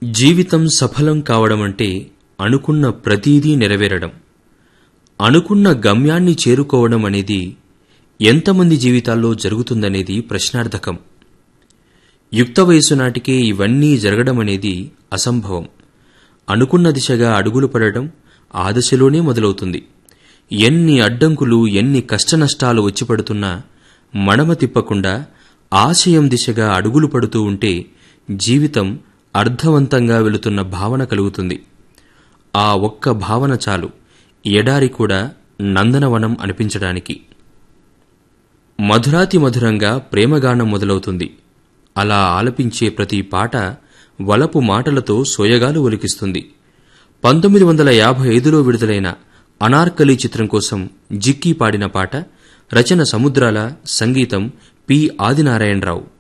జీవితం సఫలం కావడం అంటే అనుకున్న ప్రతీదీ నెరవేరడం అనుకున్న గమ్యాన్ని చేరుకోవడం అనేది ఎంతమంది జీవితాల్లో జరుగుతుందనేది ప్రశ్నార్థకం యుక్త వయసు నాటికే ఇవన్నీ జరగడం అనేది అసంభవం అనుకున్న దిశగా అడుగులు పడడం ఆ దశలోనే మొదలవుతుంది ఎన్ని అడ్డంకులు ఎన్ని కష్టనష్టాలు వచ్చి పడుతున్నా మడమ తిప్పకుండా ఆశయం దిశగా అడుగులు పడుతూ ఉంటే జీవితం అర్థవంతంగా వెళుతున్న భావన కలుగుతుంది ఆ ఒక్క భావన చాలు ఎడారి కూడా నందనవనం అనిపించడానికి మధురాతి మధురంగా ప్రేమగానం మొదలవుతుంది అలా ఆలపించే ప్రతి పాట వలపు మాటలతో సోయగాలు ఒలికిస్తుంది పంతొమ్మిది వందల యాభై ఐదులో విడుదలైన అనార్కలి చిత్రం కోసం జిక్కీ పాడిన పాట రచన సముద్రాల సంగీతం పి ఆదినారాయణరావు